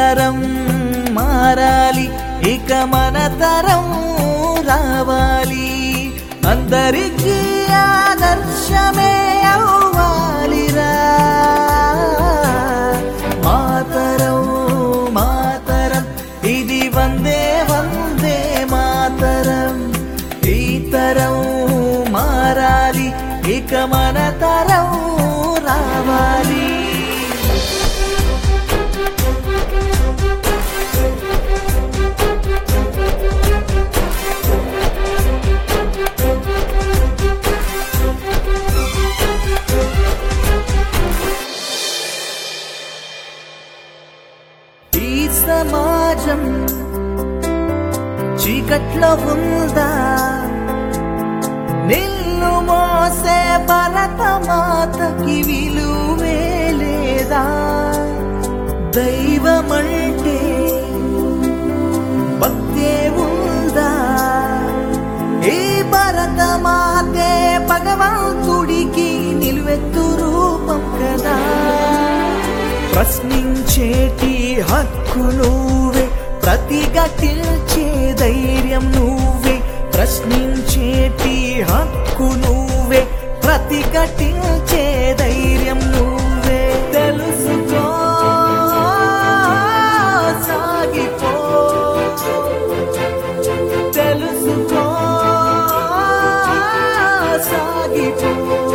తరం మారాలి ఇక మన తరం రావాలి అందరికీ ఆదర్శమే అవ్వాలిరా మాతరం మాతరం ఇది వందే వందే మాతరం ఈ తరం మారాలి ఇక మన తరం రావాలి ఈ సమాజం చీకట్లో ఉందా నిన్ను మోసే భరత మాతకి విలువే లేదా దైవమంటే భక్తే ఉందా ఈ భరత మాతే భగవంతుడికి నిలువెత్తు రూపం కదా ప్రశ్నించేటి హక్కు నువ్వే ప్రతిఘటించే ధైర్యం నువ్వే ప్రశ్నించేటి హక్కు నువ్వే ప్రతిఘటించే ధైర్యం నువ్వే తెలుసుకో సాగిపో తెలుసుకో సాగిపో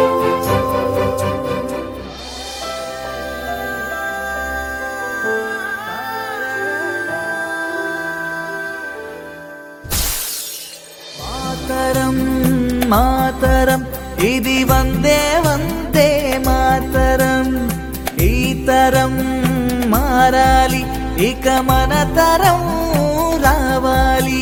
మాతరం మాతరం ఇది వందే వందే మాతరం ఈ తరం మారాలి ఇక మన తరం రావాలి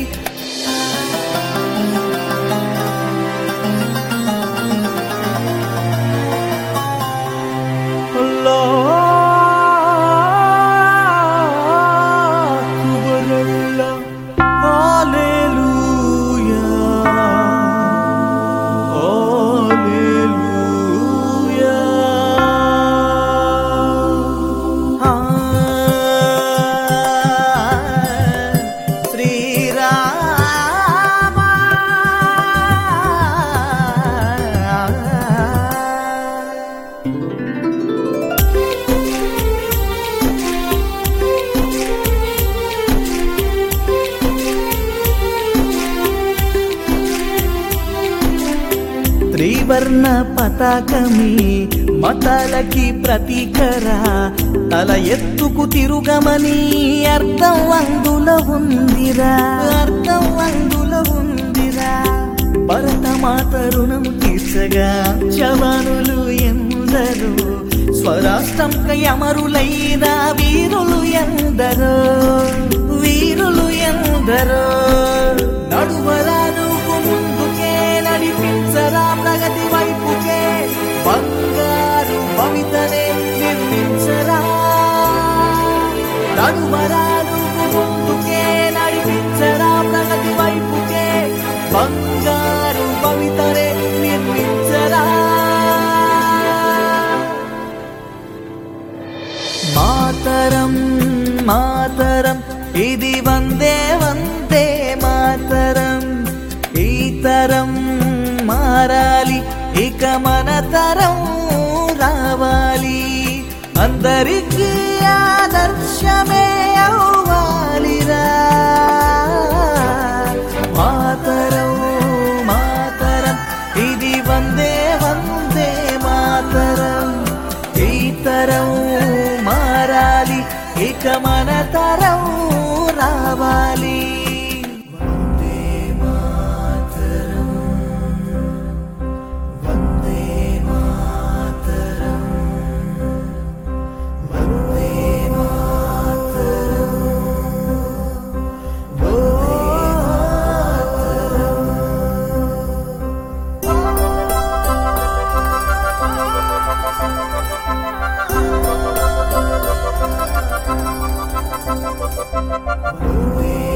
శ్రీరామ త్రివర్ణ పతాకమే మతాలకి ప్రతీకరా తల ఎత్తుకు తిరుగమని అర్థం అందులో ఉందిరా అర్థం అందులో ఉందిరా భరత మాత రుణం తీర్చగా జవానులు ఎందరో స్వరాష్ట్రంకై అమరులైన వీరులు ఎందరో వీరులు ఎందరో నడువరాను ముందుకే నడిపించరా ప్రగతి వైపుకే బంగారు భవితనే నిర్మించరా నడువరాను ముందుకే నడిపించరా ప్రగతి వైపుకే బంగారు భవితనే నిర్మించరా మాతరం మాతరం ఇది వందే వందే మాతరం ఈ తరం మారాలి ఇక మన తరం రావాలి అందరికీ ఆదర్శమే అవ్వాలిరా మాతరం మాతరం ఇది వందే వందే మాతరం ఈ తరం మారాలి ఇక మన తరం రావాలి వందే మాతరం వందే మాతరం వందే మాతరం వందే మాతరం